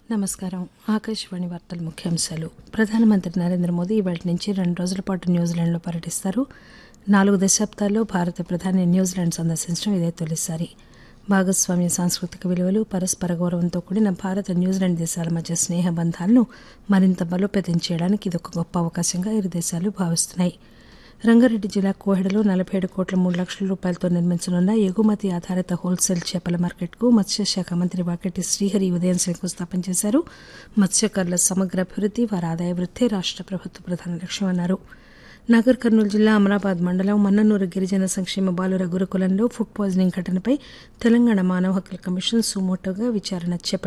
నమస్కారం ఆకాశవాణి వార్తల ముఖ్యాంశాలు ప్రధానమంత్రి నరేంద్ర మోదీ ఇవాటి నుంచి రెండు రోజుల పాటు న్యూజిలాండ్లో పర్యటిస్తారు నాలుగు దశాబ్దాల్లో భారత ప్రధాని న్యూజిలాండ్ సందర్శించడం ఇదే తొలిసారి భాగస్వామ్య సాంస్కృతిక విలువలు పరస్పర గౌరవంతో కూడిన భారత న్యూజిలాండ్ దేశాల మధ్య స్నేహ బంధాలను మరింత బలోపేతం చేయడానికి ఇదొక గొప్ప అవకాశంగా ఇరు దేశాలు భావిస్తున్నాయి రంగారెడ్డి జిల్లా కోహెడలో నలభై ఏడు కోట్ల మూడు లక్షల రూపాయలతో నిర్మించనున్న ఎగుమతి ఆధారిత హోల్సేల్ చేపల మార్కెట్కు మత్స్యశాఖ మంత్రి వాకెటి శ్రీహరి ఉదయం శంకుస్థాపన చేశారు మత్స్యకారుల సమగ్ర అభివృద్ది వారి ఆదాయ వృద్ధి రాష్ట ప్రభుత్వ ప్రధాన లక్ష్యమన్నారు నాగర్ కర్నూలు జిల్లా అమరాబాద్ మండలం మన్ననూరు గిరిజన సంక్షేమ బాలుర గురుకులంలో ఫుడ్ పాయిజనింగ్ ఘటనపై తెలంగాణ మానవ హక్కుల కమిషన్ సుమోటోగా విచారణ చేపట్టింది